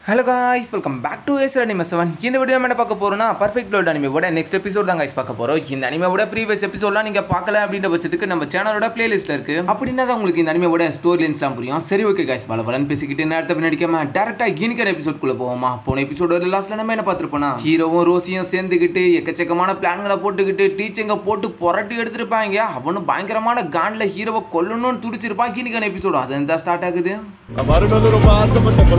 hello guys welcome back to Acer anime seven இந்த video என்ன பார்க்க போறோம்னா பர்ஃபெக்ட் லோட் அனிமேவோட நெக்ஸ்ட் எபிசோட் தான் காய்ஸ் பார்க்க போறோம் இந்த அனிமேவோட ப்ரீவியஸ் எபிசோட்லாம் நீங்க பார்க்கல அப்படின்ற பட்சத்துக்கு நம்ம சேனலோட பிளேலிஸ்ட்ல இருக்கு அப்படின்னா தான் உங்களுக்கு இந்த அனிமேவோட ஸ்டோரி லைன்ஸ்லாம் புரியும் சரி ஓகே காய்ஸ் பல பலன் பேசிக்கிட்டு நேரத்தை பின்னாடிக்காம டேரக்டா இன்னைக்கான எபிசோட்குள்ள போவோமா போன எபிசோட லாஸ்ட்ல நம்ம என்ன பார்த்துருப்போம்னா ஹீரோவும் ரோசியும் சேர்ந்துக்கிட்டு எக்கச்சக்கமான பிளான்களை போட்டுக்கிட்டு டீச்சிங்க போட்டு புரட்டி எடுத்திருப்பாங்க அவனும் பயங்கரமான கான்ல ஹீரோவை கொல்லணும்னு துடிச்சிருப்பான் இன்னைக்கான எபிசோடு அது தான் ஸ்டார்ட் ஆகுது மறுநாள் ரொம்ப ஆசைப்பட்ட போல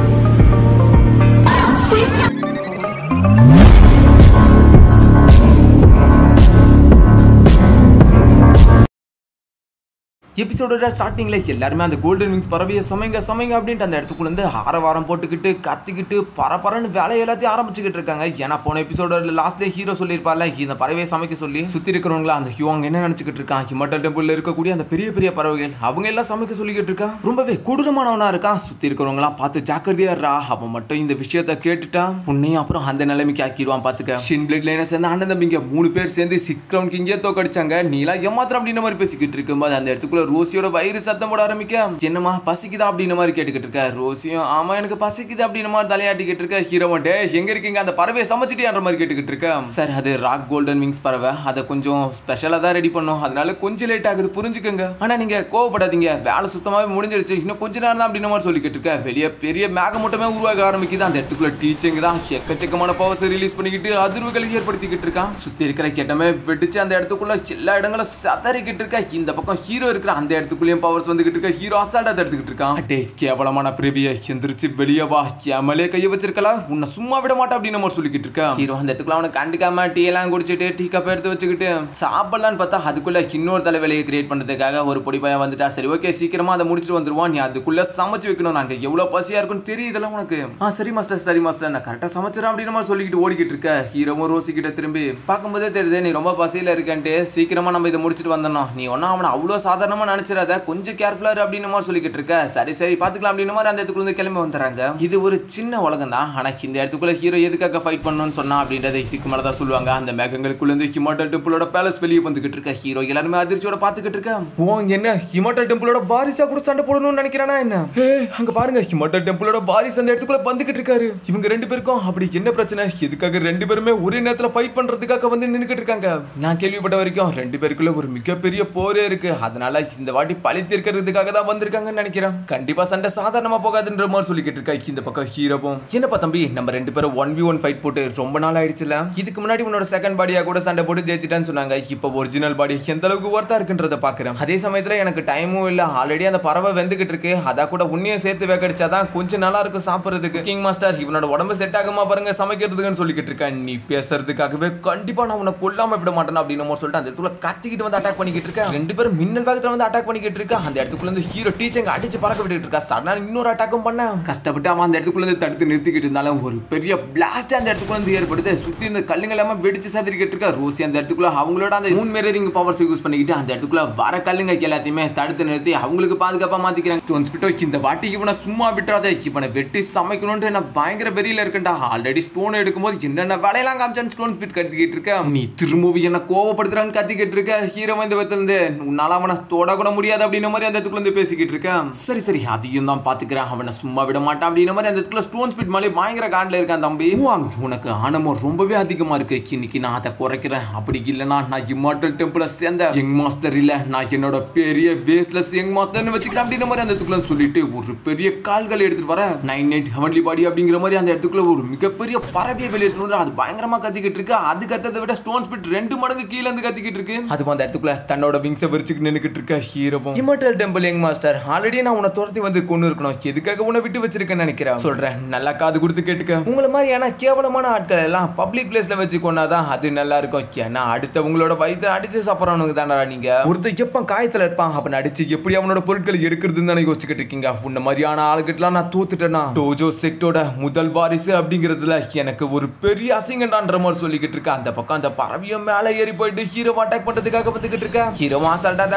எபிசோடோட ஸ்டார்டிங்ல எல்லாருமே அந்த கோல்டன் விங்ஸ் பறவையை சமைங்க சமைங்க அப்படின்ட்டு அந்த இடத்துக்குள்ள இருந்து ஆரவாரம் போட்டுக்கிட்டு கத்திக்கிட்டு பரபரன்னு வேலையை எல்லாத்தையும் ஆரம்பிச்சுக்கிட்டு இருக்காங்க ஏன்னா போன எபிசோட லாஸ்ட்ல ஹீரோ சொல்லியிருப்பார்ல இந்த பறவையை சமைக்க சொல்லி சுத்தி இருக்கிறவங்களா அந்த ஹியூங் என்ன நினைச்சுக்கிட்டு இருக்கான் ஹிமட்டல் டெம்பிள்ல இருக்கக்கூடிய அந்த பெரிய பெரிய பறவைகள் அவங்க எல்லாம் சமைக்க சொல்லிக்கிட்டு இருக்கான் ரொம்பவே கொடூரமானவனா இருக்கான் சுத்தி இருக்கிறவங்களாம் பார்த்து ஜாக்கிரதையா இருடா அவன் மட்டும் இந்த விஷயத்த கேட்டுட்டான் உன்னையும் அப்புறம் அந்த நிலைமைக்கு ஆக்கிடுவான் பாத்துக்க ஷின் பிளேட்ல என்ன சேர்ந்து அண்ணன் தம்பிங்க மூணு பேர் சேர்ந்து சிக்ஸ் கிரவுண்ட் கிங்கே தோக்கடிச்சாங்க நீலாம் ஏமாத்திரம் அப்படின்ற மாதிரி பேசிக்கிட்டு இருக்கும்போது அந்த இடத்துக்குள்ள ரோசியோட வயிறு சத்தம் போட ஆரம்பிக்க என்னமா பசிக்குதா அப்படின்ற மாதிரி கேட்டுக்கிட்டு இருக்க ரோசியும் ஆமா எனக்கு பசிக்குது அப்படின்ற மாதிரி தலையாட்டிக்கிட்டு இருக்க ஹீரோ டே எங்க இருக்கீங்க அந்த பறவையை சமைச்சிட்டியான்ற மாதிரி கேட்டுக்கிட்டு இருக்க சார் அது ராக் கோல்டன் விங்ஸ் பறவை அதை கொஞ்சம் ஸ்பெஷலா தான் ரெடி பண்ணோம் அதனால கொஞ்சம் லேட் ஆகுது புரிஞ்சுக்கோங்க ஆனா நீங்க கோவப்படாதீங்க வேலை சுத்தமாவே முடிஞ்சிருச்சு இன்னும் கொஞ்ச நேரம் தான் அப்படின்ற மாதிரி சொல்லிக்கிட்டு இருக்க வெளியே பெரிய மேகமூட்டமே உருவாக ஆரம்பிக்குது அந்த இடத்துக்குள்ள டீச்சிங் தான் எக்கச்சக்கமான பவர்ஸ் ரிலீஸ் பண்ணிக்கிட்டு அதிர்வுகளை ஏற்படுத்திக்கிட்டு இருக்கான் சுத்தி இருக்கிற கிட்டமே வெடிச்சு அந்த இடத்துக்குள்ள எல்லா இடங்களும் சதறிக்கிட்டு இருக்க இந்த பக்கம் ஹீரோ இருக்கிற அந்த இடத்துக்குள்ளேயும் பவர்ஸ் வந்துகிட்டு இருக்க ஹீரோ அசால்ட்டா அதை எடுத்துக்கிட்டு இருக்கான் அடே கேவலமான பிரவிய எந்திரிச்சு வெளியே வா கேமலே கைய வச்சிருக்கலாம் உன்னை சும்மா விட மாட்டேன் அப்படின்னு நம்ம சொல்லிக்கிட்டு இருக்கேன் ஹீரோ அந்த இடத்துக்குள்ள அவனை கண்டுக்காம டீ எல்லாம் குடிச்சிட்டு டீ கப் எடுத்து வச்சுக்கிட்டு சாப்பிடலான்னு பார்த்தா அதுக்குள்ள இன்னொரு தலைவலியை கிரியேட் பண்றதுக்காக ஒரு பொடி பையன் வந்துட்டா சரி ஓகே சீக்கிரமா அதை முடிச்சுட்டு வந்துருவான் நீ அதுக்குள்ள சமைச்சு வைக்கணும் நாங்க எவ்வளவு பசியா இருக்குன்னு தெரியுதுல உனக்கு ஆ சரி மாஸ்டர் சரி மாஸ்டர் நான் கரெக்டா சமைச்சிடறேன் அப்படின்னு மாதிரி சொல்லிக்கிட்டு ஓடிக்கிட்டு இருக்க ஹீரோவும் ரோசி கிட்ட திரும்பி பார்க்கும்போதே தெரியுது நீ ரொம்ப பசியில இருக்கன்ட்டு சீக்கிரமா நம்ம இதை முடிச்சுட்டு வந்தோம் நீ ஒன்னும் அவனை அவ்வளோ சாதாரணமா நினைச்சிடாத கொஞ்சம் கேர்ஃபுல்லா இரு அப்படின்னு மாதிரி சொல்லிக்கிட்டு இருக்க சரி சரி பாத்துக்கலாம் அப்படின்னு மாதிரி அந்த இடத்துக்குள்ள இருந்து கிளம்பி வந்துறாங்க இது ஒரு சின்ன உலகம் தான் ஆனா இந்த இடத்துக்குள்ள ஹீரோ எதுக்காக ஃபைட் பண்ணணும்னு சொன்னா அப்படின்றத இதுக்கு மேல தான் சொல்லுவாங்க அந்த மேகங்களுக்குள்ள இருந்து ஹிமாட்டல் டெம்பிளோட பேலஸ் வெளியே வந்துகிட்டு இருக்க ஹீரோ எல்லாருமே அதிர்ச்சியோட பாத்துக்கிட்டு இருக்க ஓ என்ன ஹிமாட்டல் டெம்பிளோட வாரிசா கூட சண்டை போடணும்னு நினைக்கிறானா என்ன ஏ அங்க பாருங்க ஹிமாட்டல் டெம்பிளோட வாரிஸ் அந்த இடத்துக்குள்ள வந்துகிட்டு இருக்காரு இவங்க ரெண்டு பேருக்கும் அப்படி என்ன பிரச்சனை எதுக்காக ரெண்டு பேருமே ஒரே நேரத்துல ஃபைட் பண்றதுக்காக வந்து நின்னுக்கிட்டு இருக்காங்க நான் கேள்விப்பட்ட வரைக்கும் ரெண்டு பேருக்குள்ள ஒரு மிகப்பெரிய போரே இருக்கு அதனால இந்த வாட்டி பழி தீர்க்கிறதுக்காக தான் வந்திருக்காங்கன்னு நினைக்கிறேன் கண்டிப்பா சண்டை சாதாரணமா போகாதுன்ற மாதிரி சொல்லிக்கிட்டு இருக்கா இந்த பக்கம் ஹீரோவும் என்னப்பா தம்பி நம்ம ரெண்டு பேரும் ஒன் வி ஒன் ஃபைட் போட்டு ரொம்ப நாள் ஆயிடுச்சுல இதுக்கு முன்னாடி உன்னோட செகண்ட் பாடியா கூட சண்டை போட்டு ஜெயிச்சிட்டான்னு சொன்னாங்க இப்போ ஒரிஜினல் பாடி எந்த அளவுக்கு ஒர்த்தா இருக்குன்றத பாக்குறேன் அதே சமயத்துல எனக்கு டைமும் இல்ல ஆல்ரெடி அந்த பறவை வெந்துகிட்டு இருக்கு அதா கூட உன்னையும் சேர்த்து வேக்கடிச்சாதான் கொஞ்சம் நல்லா இருக்கும் சாப்பிடுறதுக்கு கிங் மாஸ்டர் இவனோட உடம்பு செட் ஆகுமா பாருங்க சமைக்கிறதுக்குன்னு சொல்லிக்கிட்டு இருக்கேன் நீ பேசுறதுக்காகவே கண்டிப்பா நான் உன்னை கொல்லாம விட மாட்டேன் அப்படின்னு நம்ம சொல்லிட்டு அந்த இடத்துல கத்திக்கிட்டு வந்து அட்டாக் பண்ணிக்கிட்டு இருக்கேன் ரெண்டு பேரும் மின்னல் வேகத்துல வந்து அட்டாக் பண்ணிக்கிட்டு இருக்கா அந்த இடத்துக்குள்ள இருந்து ஹீரோ டீச்சங்க அடிச்சு பறக்க விட்டுட்டு இருக்கா சடனா இன்னொரு அட்டாக்கும் பண்ண கஷ்டப்பட்டு அவன் அந்த இடத்துக்குள்ள இருந்து தடுத்து நிறுத்திக்கிட்டு இருந்தாலும் ஒரு பெரிய பிளாஸ்ட் அந்த இடத்துக்குள்ள இருந்து ஏற்படுது சுத்தி இந்த கல்லுங்க எல்லாமே வெடிச்சு சதிரிக்கிட்டு இருக்கா ரோசி அந்த இடத்துக்குள்ள அவங்களோட அந்த மூன் மிரரிங் பவர்ஸ் யூஸ் பண்ணிக்கிட்டு அந்த இடத்துக்குள்ள வர கல்லுங்க எல்லாத்தையுமே தடுத்து நிறுத்தி அவங்களுக்கு பாதுகாப்பா மாத்திக்கிறாங்க ஸ்டோன்ஸ் பிட்டோ இந்த வாட்டி இவனை சும்மா விட்டுறாத இவனை வெட்டி சமைக்கணும்ன்ற நான் பயங்கர வெறியில இருக்கேன்டா ஆல்ரெடி ஸ்டோன் எடுக்கும்போது என்னென்ன வேலையெல்லாம் காமிச்சான்னு ஸ்டோன் ஸ்பிட் கத்திக்கிட்டு இருக்க நீ திரும்பவும் என்ன கோவப்படுத்துறான்னு கத்திக்கிட்டு இருக்க ஹீரோ இந்த விதத்துல இருந்து உன்னால அவனை தொட கூட முடியாது அப்படின்ற மாதிரி அந்த இடத்துக்குள்ள இருந்து பேசிக்கிட்டு இருக்கேன் சரி சரி அதையும் தான் பாத்துக்கிறேன் அவனை சும்மா விட மாட்டான் அப்படின்ற மாதிரி அந்த இடத்துல ஸ்டோன் ஸ்பிட் மேலே பயங்கர காண்டில் இருக்கான் தம்பி வாங்க உனக்கு ஆனமம் ரொம்பவே அதிகமா இருக்கு இன்னைக்கு நான் அதை குறைக்கிறேன் அப்படி இல்லைன்னா நான் இம்மார்டல் டெம்பிள சேர்ந்த யங் மாஸ்டர் இல்ல நான் என்னோட பெரிய வேஸ்ட்லெஸ் யங் மாஸ்டர்னு வச்சுக்கிறேன் அப்படின்ற மாதிரி அந்த இடத்துக்குள்ள சொல்லிட்டு ஒரு பெரிய கால்களை எடுத்துட்டு வர நைன் நைட் ஹெவன்லி பாடி அப்படிங்கிற மாதிரி அந்த இடத்துக்குள்ள ஒரு மிகப்பெரிய பறவையை வெளியே எடுத்துட்டு வந்து அது பயங்கரமா கத்திக்கிட்டு இருக்கு அது கத்ததை விட ஸ்டோன் ஸ்பிட் ரெண்டு மடங்கு கீழே இருந்து கத்திக்கிட்டு இருக்கு அது அந்த இடத்துக்குள்ள தன்னோட விங்ஸை விரிச்சுட்டு நின்னுக்கிட்டு இருக்க ஹீரோவும் immortal temple young master already நான் உன்னை துரத்தி வந்து கொண்டு இருக்கணும் எதுக்காக உன்னை விட்டு வச்சிருக்கேன்னு நினைக்கிறேன் சொல்றேன் நல்லா காது கொடுத்து கேட்டுக்க உங்களை மாதிரியான கேவலமான ஆட்கள் எல்லாம் பப்ளிக் பிளேஸ்ல வச்சு கொண்டாதான் அது நல்லா இருக்கும் ஏன்னா அடுத்தவங்களோட வயிற்று அடிச்சு சாப்பிட்றவனுக்கு தானடா நீங்க ஒருத்தர் எப்ப காயத்துல இருப்பான் அவன் அடிச்சு எப்படி அவனோட பொருட்களை எடுக்கிறதுன்னு தானே யோசிச்சுக்கிட்டு இருக்கீங்க உன்ன மாதிரியான ஆளுகிட்டலாம் நான் தோத்துட்டேனா டோஜோ செக்டோட முதல் வாரிசு அப்படிங்கிறதுல எனக்கு ஒரு பெரிய அசிங்கண்டான்ற மாதிரி சொல்லிக்கிட்டு இருக்கா அந்த பக்கம் அந்த பறவையும் மேல ஏறி போயிட்டு ஹீரோ அட்டாக் பண்றதுக்காக வந்துகிட்டு இருக்கா ஹீரோ அசால்ட்டா தான் கூட ஃபைட்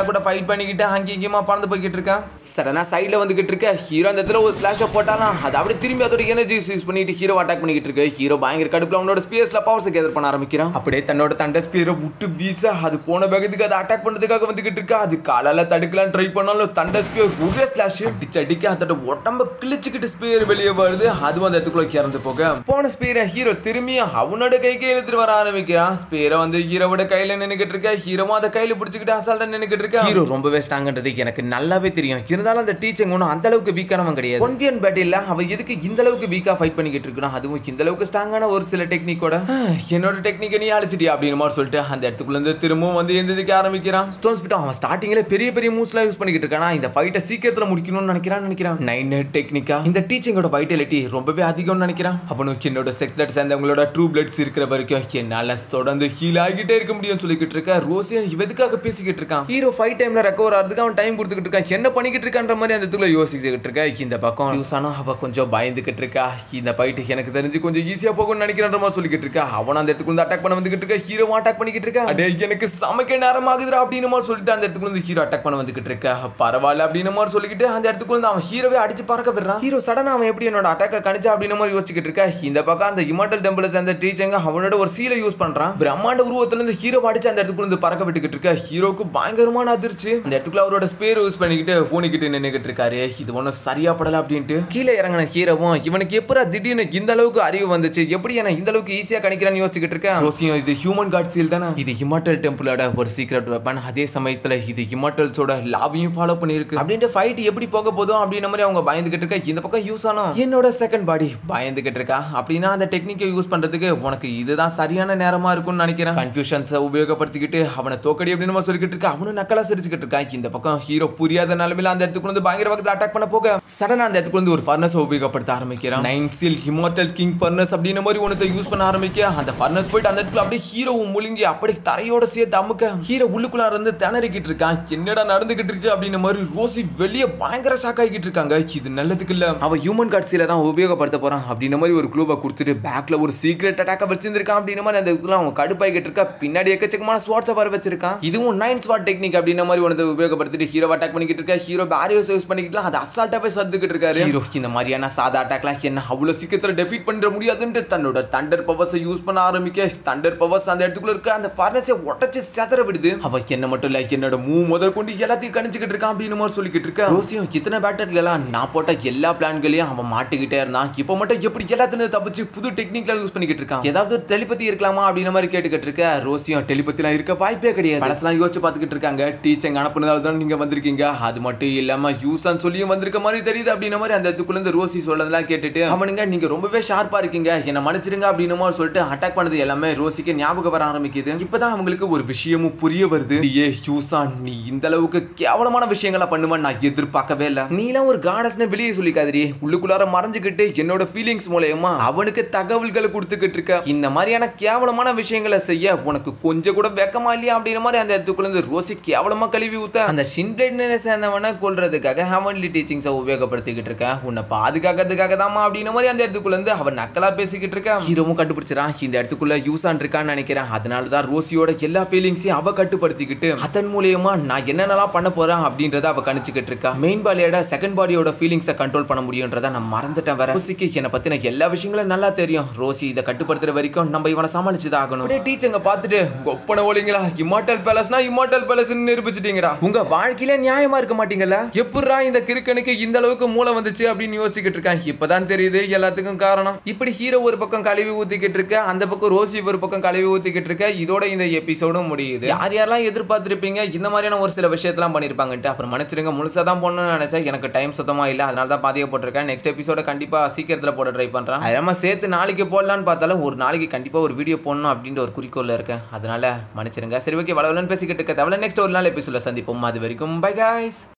பண்ணிக்கிட்டு அங்கேயும் இங்கேயுமா பறந்து போய்கிட்டு இருக்கான் சடனா சைடில் வந்துகிட்டு இருக்க ஹீரோ அந்த இடத்துல ஒரு ஸ்லாஷை போட்டாலும் அது அப்படியே திரும்பி அதோட எனர்ஜிஸ் யூஸ் பண்ணிட்டு ஹீரோ அட்டாக் பண்ணிக்கிட்டு இருக்கு ஹீரோ பயங்கர கடுப்புல அவனோட ஸ்பியர்ஸ்ல பவர்ஸ் கேதர் பண்ண ஆரம்பிக்கிறான் அப்படியே தன்னோட தண்டை ஸ்பியரை விட்டு வீச அது போன வேகத்துக்கு அதை அட்டாக் பண்றதுக்காக வந்துகிட்டு இருக்கா அது காலால தடுக்கலாம் ட்ரை பண்ணாலும் தண்டை ஸ்பியர் ஒரே ஸ்லாஷ் அடிச்சு அடிக்க அதோட உடம்ப கிழிச்சுக்கிட்டு ஸ்பியர் வெளியே வருது அதுவும் அந்த இடத்துக்குள்ள கிறந்து போக போன ஸ்பியரை ஹீரோ திரும்பி அவனோட கைக்கு இழுத்துட்டு வர ஆரம்பிக்கிறான் ஸ்பியரை வந்து ஹீரோவோட கையில நின்னுக்கிட்டு இருக்க ஹீரோவும் அதை கையில பிடிச்சிக்கிட்டு அசால்ட்டா நின்னுக்கிட்டு இருக்க ஹீரோ ரொம்பவே ஸ்ட்ராங்ன்றது எனக்கு நல்லாவே தெரியும் இருந்தாலும் அந்த டீச்சிங் ஒன்றும் அந்த அளவுக்கு வீக்கானவன் கிடையாது ஒன்வியன் பேட்டில் அவ எதுக்கு இந்த அளவுக்கு வீக்கா ஃபைட் பண்ணிக்கிட்டு இருக்கணும் அதுவும் இந்த அளவுக்கு ஸ்ட்ராங்கான ஒரு சில டெக்னிக்கோட என்னோட டெக்னிக்கை நீ அழிச்சிட்டியா அப்படின்னு மாதிரி சொல்லிட்டு அந்த இடத்துக்குள்ள இருந்து திரும்பவும் வந்து எந்திரிக்க ஆரம்பிக்கிறான் ஸ்டோன் ஸ்பிட் அவன் ஸ்டார்டிங்ல பெரிய பெரிய மூவ்ஸ்லாம் யூஸ் பண்ணிக்கிட்டு இருக்கானா இந்த ஃபைட்டை சீக்கிரத்துல முடிக்கணும்னு நினைக்கிறான் நினைக்கிறான் நைன் டெக்னிக்கா இந்த டீச்சிங்கோட வைட்டாலிட்டி ரொம்பவே அதிகம்னு நினைக்கிறான் அவனுக்கு என்னோட செக்லட் சேர்ந்தவங்களோட ட்ரூ பிளட்ஸ் இருக்கிற வரைக்கும் என்னால தொடர்ந்து ஹீல் ஆகிட்டே இருக்க முடியும்னு சொல்லிக்கிட்டு இருக்க ரோசியன் இவதுக்காக பேசிக்கிட்டு இருக்கான் ஹீரோ ஃபைட் டைம்ல ரெக்கவர் ஆகிறதுக்கு அவன் டைம் கொடுத்துக்கிட்டு இருக்கான் என்ன பண்ணிக்கிட்டு இருக்கான்ற மாதிரி அந்த இடத்துல யோசிச்சுக்கிட்டு இருக்க இந்த பக்கம் யூஸ் ஆனா அவ கொஞ்சம் பயந்துகிட்டு இருக்கா இந்த ஃபைட் எனக்கு தெரிஞ்சு கொஞ்சம் ஈஸியா போகும்னு நினைக்கிறன்ற மாதிரி சொல்லிக்கிட்டு இருக்கா அவன் அந்த இடத்துக்கு வந்து அட்டாக் பண்ண வந்துகிட்டு இருக்கா ஹீரோ அட்டாக் பண்ணிக்கிட்டு இருக்கா அடே எனக்கு சமைக்க நேரம் ஆகுதுடா அப்படின்னு மாதிரி சொல்லிட்டு அந்த இடத்துக்கு வந்து ஹீரோ அட்டாக் பண்ண வந்துகிட்டு இருக்கா பரவாயில்ல அப்படின்னு மாதிரி சொல்லிக்கிட்டு அந்த இடத்துக்கு வந்து அவன் ஹீரோவே அடிச்சு பறக்க விடுறான் ஹீரோ சடனா அவன் எப்படி என்னோட அட்டாக்க கணிச்சா அப்படின்னு மாதிரி யோசிச்சுக்கிட்டு இருக்கா இந்த பக்கம் அந்த இமாட்டல் டெம்பிள் அந்த டீச்சங்க அவனோட ஒரு சீலை யூஸ் பண்றான் பிரம்மாண்ட உருவத்துல இருந்து ஹீரோ அடிச்சு அந்த இடத்துக்குள்ள இருந்து பறக்க விட்டுக்கிட்டு இருக்கா ஹீரோக்கு பயங்கரமான அதிர்ச்சி அந்த இடத்துக்குள்ள அவரோட ஸ்பேர் யூஸ் பண்ணிக்கிட்டு பூனிக்கிட்டு நின்னுகிட்டு இருக்காரு இது ஒன்றும் சரியா படல அப்படின்ட்டு கீழே இறங்கின ஹீரோவும் இவனுக்கு எப்பரா திடீர்னு இந்த அளவுக்கு அறிவு வந்துச்சு எப்படி என்ன இந்த அளவுக்கு ஈஸியா கணிக்கிறான்னு யோசிச்சுக்கிட்டு இருக்கேன் ரோசியம் இது ஹியூமன் காட் சீல் தானே இது இமாட்டல் டெம்பிளோட ஒரு சீக்ரெட் வெப்பன் அதே சமயத்துல இது இமாட்டல்ஸோட லாவையும் ஃபாலோ பண்ணிருக்கு அப்படின்ட்டு ஃபைட் எப்படி போக போதும் அப்படின்ற மாதிரி அவங்க பயந்துகிட்டு இருக்க இந்த பக்கம் யூஸ் ஆனோம் என்னோட செகண்ட் பாடி பயந்துகிட்டு இருக்கா அப்படின்னா அந்த டெக்னிக்கை யூஸ் பண்றதுக்கு உனக்கு இதுதான் சரியான நேரமா இருக்கும்னு நினைக்கிறேன் கன்ஃபியூஷன்ஸை உபயோகப்படுத்திக்கிட்டு அவனை தோக்கடி அப்படின்னு நம்ம சொல்லிக்கிட்டு இருக்கா அவனும் நக்கலா சிரிச்சுக்கிட்டு இருக்கான் இந்த பக்கம் ஹீரோ புரியாத நிலைமையில அந்த இடத்துக்கு வந்து பயங்கர பக்கத்தில் அட்டாக் பண்ண போக சடனா அந்த இடத்துக்கு வந்து ஒரு ஃபர்னஸ் உபயோகப்படுத்த ஆரம்பிக்கிறான் nine seal immortal king furnace அப்படின்ற மாதிரி ஒன்றத்தை யூஸ் பண்ண ஆரம்பிக்க அந்த ஃபர்னஸ் போயிட்டு அந்த இடத்துல அப்படியே ஹீரோவும் முழுங்கி அப்படி தரையோட சேர்த்து அமுக்க ஹீரோ உள்ளுக்குள்ள இருந்து திணறிக்கிட்டு இருக்கான் என்னடா நடந்துகிட்டு இருக்கு அப்படின்ற மாதிரி ரோசி வெளியே பயங்கர ஷாக் ஆகிட்டு இருக்காங்க இது நல்லதுக்கு இல்ல அவ ஹியூமன் காட்சியில தான் உபயோகப்படுத்த போறான் அப்படின்ற மாதிரி ஒரு க்ளூவை கொடுத்துட்டு பேக்ல ஒரு சீக்ரெட் அட்டாக்க வச்சிருந்திருக்கான் அப்படின்ற மாதிரி அந்த இதுல அவன் கடுப்பாகிட்டு இருக்கா பின்னாடி எக்கச்சக்கமான ஸ்வாட்ஸை வர வச்சிருக்கான் இதுவும் நைன் ஸ்வாட் டெக்னிக் அப்படின்ற மாதிரி ஒன்று உபயோகப்படுத்திட்டு ஹீரோ அட்டாக் பண்ணிக்கிட்டு இருக்கா ஹீரோ பேரியர்ஸ் யூஸ் பண்ணிக்கிட்டு அது அசால்ட்டா போய் சர்ந்துக்கிட்டு இருக்காரு ஹீரோ இந்த மாதிரியான சாதா அட்டாக்லாம் என்ன அவ்வளவு சீக்கிரத்துல டெஃபீட் பண்ணிட முடியாதுன்ட்டு தன்னோட தண்டர் பவர்ஸை யூஸ் பண்ண ஆரம்பிக்க தண்டர் பவர்ஸ் அந்த இடத்துக்குள்ள இருக்க அந்த ஃபர்னஸை உடச்சு செதற விடுது அவ என்ன மட்டும் இல்ல என்னோட மூ முதல் கொண்டு எல்லாத்தையும் கணிச்சுக்கிட்டு இருக்கான் அப்படின்னு மாதிரி சொல்லிக்கிட்டு இருக்கா ரோசியும் இத்தனை பேட்டர்ல எல்லாம் நான் போட்ட எல்லா பிளான்களையும் அவன் மாட்டிக்கிட்டே இருந்தான் இப்போ மட்டும் எப்படி எல்லாத்தையும் தப்பிச்சு புது டெக்னிக்ல யூஸ் பண்ணிக்கிட்டு இருக்கான் ஏதாவது டெலிபதி இருக்கலாமா அப்படின்ற மாதிரி கேட்டுக்கிட்டு இருக்க ரோசியும் டெலிபதிலாம் இருக்க வாய்ப்பே கிடையாது பழசெல்லாம் யோசிச்சு பார்த்துக்கிட்டு இருக்காங்க டீச்சர் அனுப்புனதால தான் நீங்க வந்திருக்கீங்க அது மட்டும் இல்லாம யூஸான்னு சொல்லியும் வந்திருக்க மாதிரி தெரியுது அப்படின்ற மாதிரி அந்த இடத்துக்குள்ள இருந்து ரோசி சொல்லதெல்லாம் கேட்டுட்டு அவனுங்க நீங்க ரொம்பவே ஷார்ப்பா இருக்கீங்க என்ன மன்னிச்சிருங்க அப்படின்னு மாதிரி சொல்லிட்டு அட்டாக் பண்ணது எல்லாமே ரோசிக்கு ஞாபகம் வர ஆரம்பிக்குது இப்பதான் அவங்களுக்கு ஒரு விஷயமும் புரிய வருது ஏ யூசான் நீ இந்த அளவுக்கு கேவலமான விஷயங்களா பண்ணுவேன் நான் எதிர்பார்க்கவே இல்ல நீலாம் ஒரு காடஸ்னு வெளியே சொல்லிக்காதடி உள்ளுக்குள்ளார மறைஞ்சுக்கிட்டு என்னோட ஃபீலிங்ஸ் மூலயமா அவனுக்கு தகவல்களை கொடுத்துக்கிட்டு இருக்க இந்த மாதிரியான கேவலமான விஷயங்களை செய்ய உனக்கு கொஞ்சம் கூட வெக்கமா இல்லையா அப்படின்ற மாதிரி அந்த இடத்துக்குள்ள இருந்து ரோசி கேவலமா கழுவி ஊத்த அந்த ஷின்பிளேட்னு சேர்ந்தவனை கொல்றதுக்காக ஹெவன்லி டீச்சிங்ஸை உபயோகப்படுத்திக்கிட்டு இருக்க உன்னை பாதுகாக்கிறதுக்காக தாமா அப்படின்ற மாதிரி அந்த இடத்துக்குள்ள இருந்து அவன் நக்கலா பேசிக்கிட்டு இருக்கா ஹீரோவும் கண்டுபிடிச்சிடான் இந்த இடத்துக்குள்ள யூஸ் ஆன் இருக்கான்னு நினைக்கிறேன் அதனால தான் ரோசியோட எல்லா ஃபீலிங்ஸையும் அவ கட்டுப்படுத்திக்கிட்டு அதன் மூலியமா நான் என்னென்னலாம் பண்ண போறேன் அப்படின்றத அவ கணிச்சுக்கிட்டு இருக்கா மெயின் பாடியோட செகண்ட் பாடியோட ஃபீலிங்ஸை கண்ட்ரோல் பண்ண முடியுன்றத நான் மறந்துட்டேன் வேற ரோசிக்கு என்னை பத்தின எல்லா விஷயங்களும் நல்லா தெரியும் ரோசி இதை கட்டுப்படுத்துற வரைக்கும் நம்ம இவனை சமாளிச்சுதான் ஆகணும் அப்படியே டீச்சங்க பார்த்துட்டு கொப்பன ஓலிங்களா இமாட்டல் பேலஸ்னா இமாட்டல் பேலஸ் நிரூபிச்சிட்டீங்கடா உங்க வாழ்க்கையில நியாயமா இருக்க மாட்டீங்கல்ல எப்படிரா இந்த கிறுக்கனுக்கு இந்த அளவுக்கு மூளை வந்துச்சு அப்படின்னு யோசிச்சுக்கிட்டு இருக்கான் இப்பதான் தெரியுது எல்லாத்துக்கும் காரணம் இப்படி ஹீரோ ஒரு பக்கம் கழுவி ஊத்திக்கிட்டு இருக்க அந்த பக்கம் ரோசி ஒரு பக்கம் கழுவி ஊத்திக்கிட்டு இருக்க இதோட இந்த எபிசோடும் முடியுது யார் யாரெல்லாம் எதிர்பார்த்திருப்பீங்க இந்த மாதிரியான ஒரு சில விஷயத்தெல்லாம் பண்ணிருப்பாங்கன்ட்டு அப்புறம் மன்னிச்சிருங்க முழுசா தான் போடணும்னு நினைச்சேன் எனக்கு டைம் சுத்தமா இல்ல அதனால தான் பாதிக்க போட்டிருக்கேன் நெக்ஸ்ட் எபிசோட கண்டிப்பா சீக்கிரத்துல போட ட்ரை பண்றேன் அதெல்லாம் சேர்த்து நாளைக்கு போடலான்னு பார்த்தாலும் ஒரு நாளைக்கு கண்டிப்பா ஒரு வீடியோ போடணும் அப்படின்ற ஒரு குறிக்கோள்ல இருக்கேன் அதனால மன்னிச்சிருங்க சரி ஓகே வளவலன்னு பேசிக்கிட்டு இருக்க தவிர நெக்ஸ்ட் ஒரு நாள் எபிசோட சந்திப்போம் அது வரைக்கும் பை guys